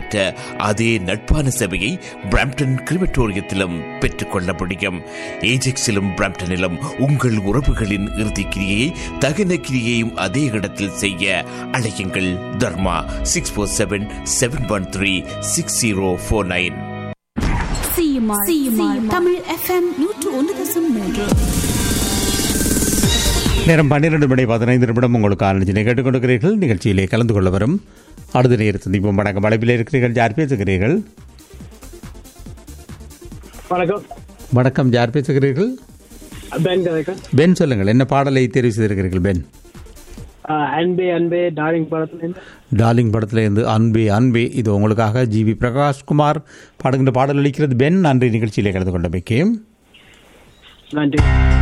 பெற்ற அதே நட்பான சேவையை பிரம்டன் கிரிமட்டோரியத்திலும் பெற்றுக்கொள்ள முடியும் ஏஜெக்ஸிலும் பிரம்டனிலும் உங்கள் உறவுகளின் இறுதிக்கிரியை தகன கிரியையும் அதே இடத்தில் செய்ய அழையுங்கள் Dharma six four seven seven one three six zero four nine CMR CMR Tamil F M ஒன்று தசம் மூன்று நேரம் பன்னிரண்டு மணி பதினைந்து நிமிடம் உங்களுக்கு ஆலோசனை கேட்டுக்கொண்டிருக்கிறீர்கள் நிகழ்ச்சியிலே கலந்து கொள்ள வரும் அடுத்த நேர சந்திப்போம் வணக்கம் அழைப்பில் இருக்கிறீர்கள் யார் பேசுகிறீர்கள் வணக்கம் வணக்கம் யார் பேசுகிறீர்கள் பென் கதைக்கன் பென் சொல்லுங்கள் என்ன பாடலை தெரிவு செய்திருக்கிறீர்கள் பென் அன்பே அன்பே டார்லிங் படத்துல இருந்து டார்லிங் படத்தில் இருந்து அன்பே அன்பே இது உங்களுக்காக ஜி வி பிரகாஷ்குமார் பாடுகின்ற பாடல் அளிக்கிறது பென் நன்றி நிகழ்ச்சியிலே கலந்து கொண்டமைக்கு நன்றி